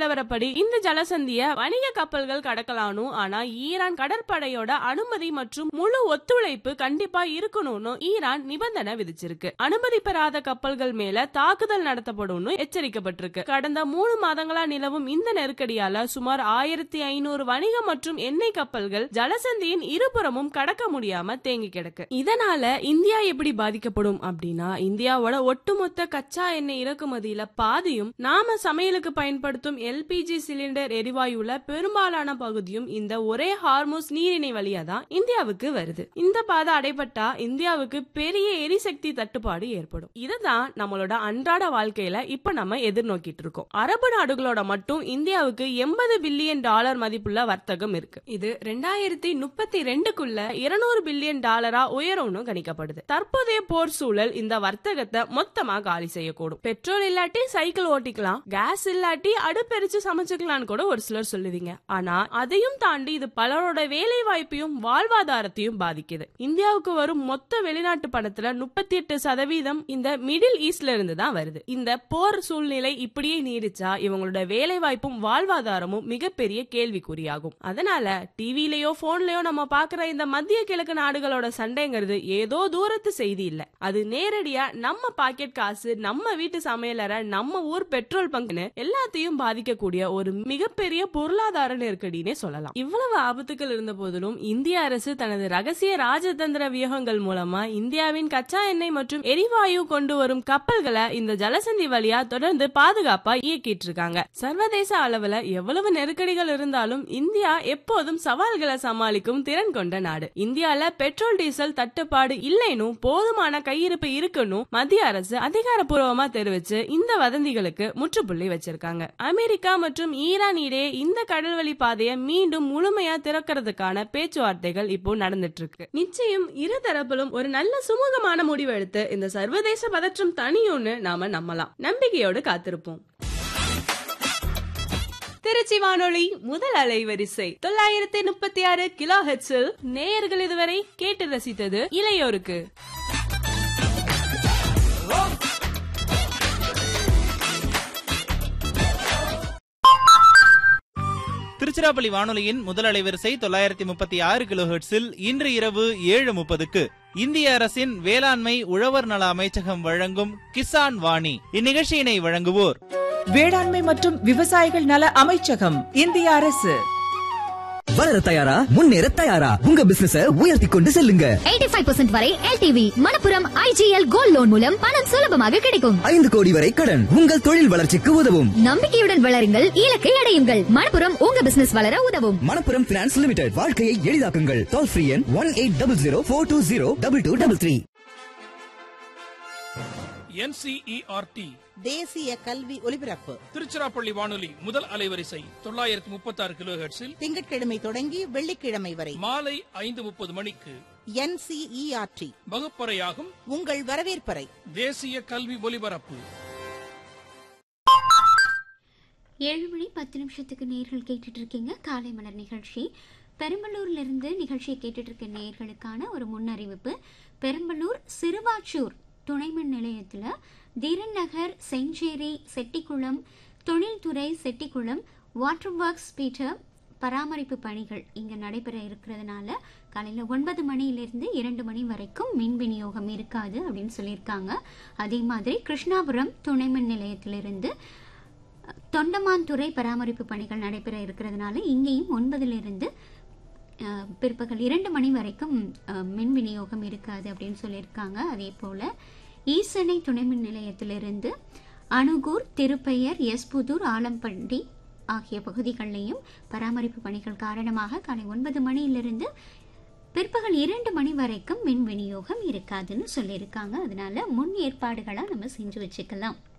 நிலவரப்படி இந்த ஜலசந்திய வணிக கப்பல்கள் கடக்கலானும் ஆனா ஈரான் கடற்படையோட அனுமதி மற்றும் முழு ஒத்துழைப்பு கண்டிப்பா இருக்கணும்னு ஈரான் நிபந்தனை விதிச்சிருக்கு அனுமதி பெறாத கப்பல்கள் மேல தாக்குதல் நடத்தப்படும்னு எச்சரிக்கப்பட்டிருக்கு கடந்த மூணு மாதங்களா நிலவும் இந்த நெருக்கடியால சுமார் ஆயிரத்தி ஐநூறு வணிக மற்றும் எண்ணெய் கப்பல்கள் ஜலசந்தியின் இருபுறமும் கடக்க முடியாம தேங்கி கிடக்கு இதனால இந்தியா எப்படி பாதிக்கப்படும் அப்படின்னா இந்தியாவோட ஒட்டுமொத்த கச்சா எண்ணெய் இறக்குமதியில பாதியும் நாம சமையலுக்கு பயன்படுத்தும் எல்பிஜி சிலிண்டர் எரிவாயுல பெரும்பாலான பகுதியும் இந்த ஒரே ஹார்மோஸ் நீரிணை வழியா தான் இந்தியாவுக்கு வருது இந்த பாதை அடைபட்டா இந்தியாவுக்கு பெரிய எரிசக்தி தட்டுப்பாடு ஏற்படும் இதுதான் நம்மளோட அன்றாட வாழ்க்கையில இப்ப நம்ம எதிர்நோக்கிட்டு இருக்கோம் அரபு நாடுகளோட மட்டும் இந்தியாவுக்கு எண்பது பில்லியன் டாலர் மதிப்புள்ள வர்த்தகம் இருக்கு இது ரெண்டாயிரத்தி முப்பத்தி ரெண்டுக்குள்ள இருநூறு பில்லியன் டாலரா உயரும்னு கணிக்கப்படுது தற்போதைய போர் சூழல் இந்த வர்த்தகத்தை மொத்தமா காலி செய்யக்கூடும் பெட்ரோல் இல்லாட்டி சைக்கிள் ஓட்டிக்கலாம் கேஸ் இல்லாட்டி அடுப்பெரிச்சு சமைச்சுக்கலாம்னு கூட ஒரு சிலர் சொல்லுவீங்க ஆனா அதையும் தாண்டி இது பலரோட வேலை வாய்ப்பையும் வாழ்வாதாரத்தையும் பாதிக்குது இந்தியாவுக்கு வரும் மொத்த வெளிநாட்டு பணத்துல முப்பத்தி எட்டு சதவீதம் இந்த மிடில் ஈஸ்ட்ல இருந்து தான் வருது இந்த போர் சூழ்நிலை இப்படியே நீடிச்சா இவங்களோட வேலை வாய்ப்பும் வாழ்வாதாரமும் மிகப்பெரிய கேள்விக்குறியாகும் அதனால டிவிலயோ போன்லயோ நம்ம பாக்குற இந்த மத்திய கிழக்கு நாடுகளோட சண்டைங்கிறது ஏதோ தூரத்து செய்தி இல்ல அது நேரடியா நம்ம பாக்கெட் காசு நம்ம வீட்டு சமையலறை நம்ம ஊர் பெட்ரோல் பங்குன்னு எல்லாத்தையும் பாதிக்கக்கூடிய ஒரு மிகப்பெரிய பொருளாதார நெருக்கடினே சொல்லலாம் இவ்வளவு ஆபத்துகள் இருந்த போதிலும் இந்திய அரசு தனது ரகசிய ராஜதந்திர வியூகங்கள் மூலமா இந்தியாவின் கச்சா எண்ணெய் மற்றும் எரிவாயு கொண்டு வரும் கப்பல்களை இந்த ஜலசந்தி வழியா தொடர்ந்து பாதுகாப்பா இயக்கிட்டு இருக்காங்க சர்வதேச அளவுல எவ்வளவு நெருக்கடிகள் இருந்தாலும் இந்தியா எப்போதும் சவால்களை சமாளிக்கும் திறன் கொண்ட நாடு இந்தியால பெட்ரோல் டீசல் தட்டுப்பாடு இல்லைனும் போதுமான கையிருப்பு இருக்குன்னு மத்திய அரசு அதிகாரப்பூர்வமா தெரிவிச்சு இந்த வதந்திகளுக்கு முற்றுப்புள்ளி வச்சிருக்காங்க அமெரிக்கா மற்றும் ஈரான் இடையே இந்த கடல்வழி பாதையை மீண்டும் முழுமையா திறக்கிறதுக்கான பேச்சுவார்த்தைகள் இப்போ நடந்துட்டு இருக்கு நிச்சயம் இரு தரப்பிலும் ஒரு நல்ல சுமூகமான முடிவு எடுத்து இந்த சர்வதேச பதற்றம் தனியும்னு நாம நம்பலாம் நம்பிக்கையோடு காத்திருப்போம் திருச்சி வானொலி முதல் அலைவரிசை தொள்ளாயிரத்தி முப்பத்தி ஆறு கிலோ ஹெட்ஸில் நேயர்கள் இதுவரை கேட்டு ரசித்தது இளையோருக்கு திருச்சிராப்பள்ளி வானொலியின் முதல் அலைவரிசை தொள்ளாயிரத்தி முப்பத்தி ஆறு கிலோ ஹெர்ட்ஸில் இன்று இரவு ஏழு முப்பதுக்கு இந்திய அரசின் வேளாண்மை உழவர் நல அமைச்சகம் வழங்கும் கிசான் வாணி இந்நிகழ்ச்சியினை வழங்குவோர் வேளாண்மை மற்றும் விவசாயிகள் நல அமைச்சகம் இந்திய அரசு வளர தயாரா முன்னேற தயாரா உங்க பிசினஸ உயர்த்தி கொண்டு செல்லுங்க 85% வரை LTV Manappuram IGL gold loan மூலம் பணம் சுலபமாக கிடைக்கும் ஐந்து கோடி வரை கடன் உங்கள் தொழில் வளர்ச்சிக்கு உதவும் நம்பிக்கையுடன் வளருங்கள் இலக்கை அடையுங்கள் மணப்புரம் உங்க பிசினஸ் வளர உதவும் மணப்புரம் பினான்ஸ் லிமிடெட் வாழ்க்கையை எளிதாக்குங்கள் டோல் ஃப்ரீ எண் one eight double zero four two zero double two double three NCERT தேசிய கல்வி ஒலிபரப்பு திருச்சிராப்பள்ளி வானொலி முதல் அலைவரிசை தொள்ளாயிரத்தி முப்பத்தி ஆறு கிலோ ஹெர்ட்ஸில் திங்கட்கிழமை தொடங்கி வெள்ளிக்கிழமை வரை மாலை ஐந்து முப்பது மணிக்கு என்சிஇஆர்டி வகுப்பறையாகும் உங்கள் வரவேற்பறை தேசிய கல்வி ஒலிபரப்பு ஏழு மணி பத்து நிமிஷத்துக்கு நேர்கள் கேட்டுட்டு இருக்கீங்க காலை மலர் நிகழ்ச்சி பெரம்பலூர்ல இருந்து நிகழ்ச்சியை கேட்டுட்டு இருக்க நேர்களுக்கான ஒரு முன்னறிவிப்பு பெரம்பலூர் சிறுவாச்சூர் துணைமின் நிலையத்தில் தீரன் நகர் செஞ்சேரி செட்டிக்குளம் தொழில்துறை செட்டிக்குளம் வாட்டர் ஒர்க்ஸ் பீட்டர் பராமரிப்பு பணிகள் இங்கே நடைபெற இருக்கிறதுனால காலையில் ஒன்பது மணியிலிருந்து இரண்டு மணி வரைக்கும் மின் விநியோகம் இருக்காது அப்படின்னு சொல்லியிருக்காங்க அதே மாதிரி கிருஷ்ணாபுரம் துணை மின் நிலையத்திலிருந்து தொண்டமான்துறை பராமரிப்பு பணிகள் நடைபெற இருக்கிறதுனால இங்கேயும் ஒன்பதிலிருந்து அஹ், பிற்பகல் இரண்டு மணி வரைக்கும் அஹ், மின் விநியோகம் இருக்காது அப்படின்னு சொல்லியிருக்காங்க அதே போல் ஈசனை துணை மின் நிலையத்திலிருந்து அணுகூர் திருப்பெயர் எஸ்புதூர் ஆலம்பண்டி ஆகிய பகுதிகளிலையும் பராமரிப்பு பணிகள் காரணமாக காலை ஒன்பது மணியிலிருந்து பிற்பகல் இரண்டு மணி வரைக்கும் மின் விநியோகம் இருக்காதுன்னு சொல்லியிருக்காங்க அதனால முன் ஏற்பாடுகளாக நம்ம செஞ்சு வச்சுக்கலாம்